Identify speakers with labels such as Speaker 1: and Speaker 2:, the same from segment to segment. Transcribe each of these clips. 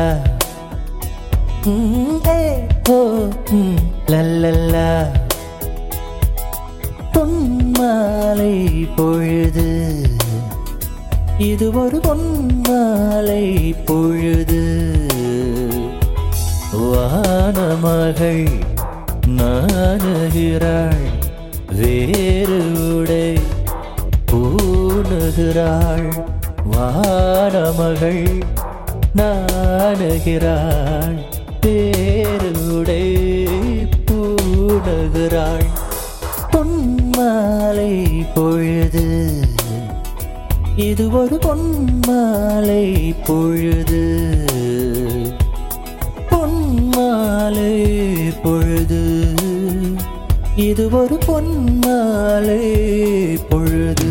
Speaker 1: ம், ஏ, ஓ, ம், லல்லல்லா. பொன்மாலை பொழுது இது ஒரு பொன்மாலை பொழுது வானமகள் நாணுகிறாள் வேறு உடை பூணுகிறாள் வானமகள் நாணுகிறாள் வேறு உடை பூணுகிறாள் பொன்மாலை பொழுது இது ஒரு பொன்மாலை பொழுது பொன்மாலை பொழுது இது ஒரு பொன்மாலை பொழுது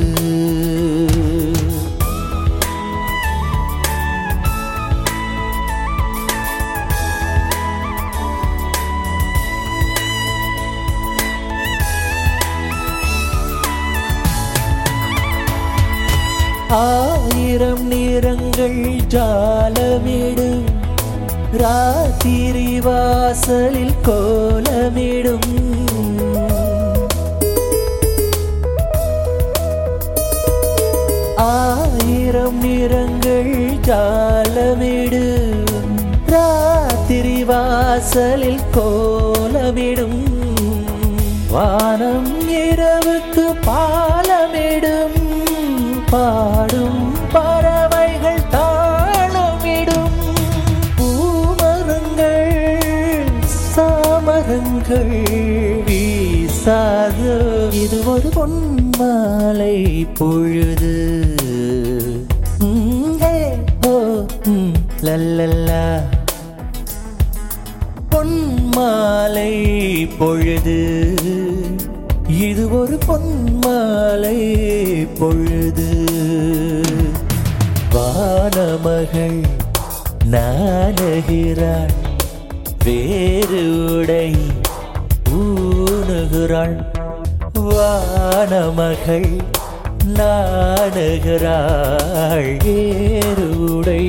Speaker 1: ஆயிரம் நிறங்கள் ஜாலமிடும் ராத்திரி வாசலில் கோலமிடும் ஆயிரம் நிறங்கள் ஜாலமிடும் ராத்திரி வாசலில் கோலமிடும் வானம் இரவுக்கு பாலமிடும் பாடும் பறவைகள் தாளமிடும் பூமரங்கள் சாமரங்கள் வீசாது இது ஒரு பொன்மாலை பொழுது ம், ஏ, ஓ, ம், லல்லல்லா பொன்மாலை பொழுது இது ஒரு பொன்மாலை பொழுது வானமகள் நாணுகிறாள் வேறு உடை ஊனுகிறாள் வானமகள் நாணுகிறாள் வேறு உடை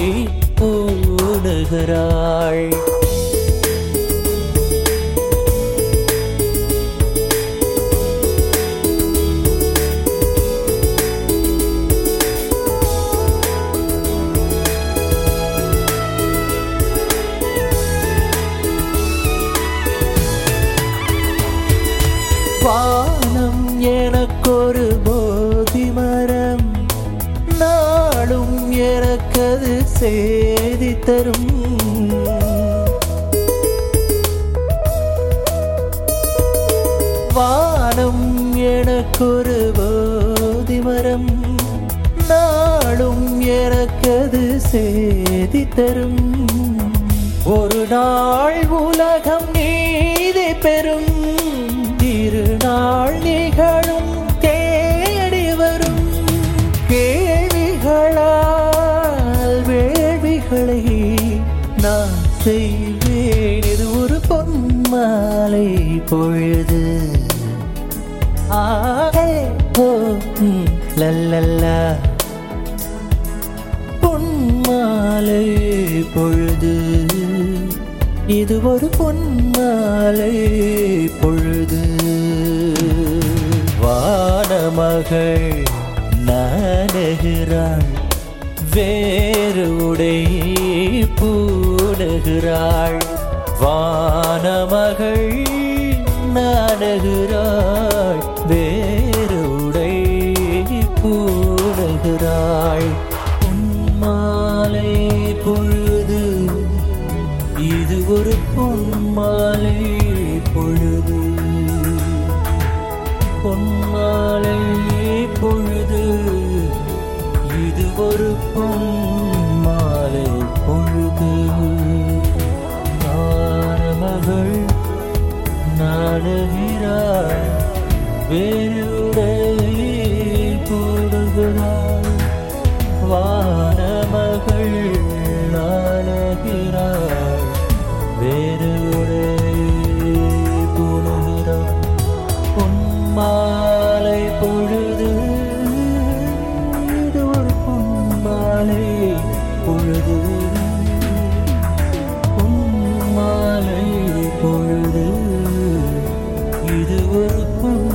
Speaker 1: ஊனுகிறாள் வானம் எனக்கொரு போதி மரம் நாளும் எனக்கது செய்தி தரும் வானம் எனக்கொரு போதி மரம் நாளும் எனக்கது செய்தி தரும் ஒரு நாள் உலகம் நீதி பெறும் திருநாள் நிகழும் தேடி வரும் கேள்விகளால் வேள்விகளை நான் செய்வேன் இது ஒரு பொன்மாலை பொழுது ஆஹே ஓ ம், லல்லல்லா பொன்மாலை பொழுது இது ஒரு பொன்மாலை பொழுது வானமகள் நாணுகிறாள் வேறு உடை பூணுகிறாள் வானமகள் நாணுகிறாள் வேறு உடை பூணுகிறாள் பொன்மாலை பொழுது இது ஒரு பொன்மாலை பொழுது பொன்மாலை பொழுது இது ஒரு பொன்மாலை பொழுது மகள் நாடுகிறாள் வேறுடை போடுகிறாள் வானமகள் நாடுகிறாள் வேறுடை போடுகிறாள் பொன்மாலை பொழுது இது ஒரு பொன்மாலை பொழுது ஒரு பொழுதும்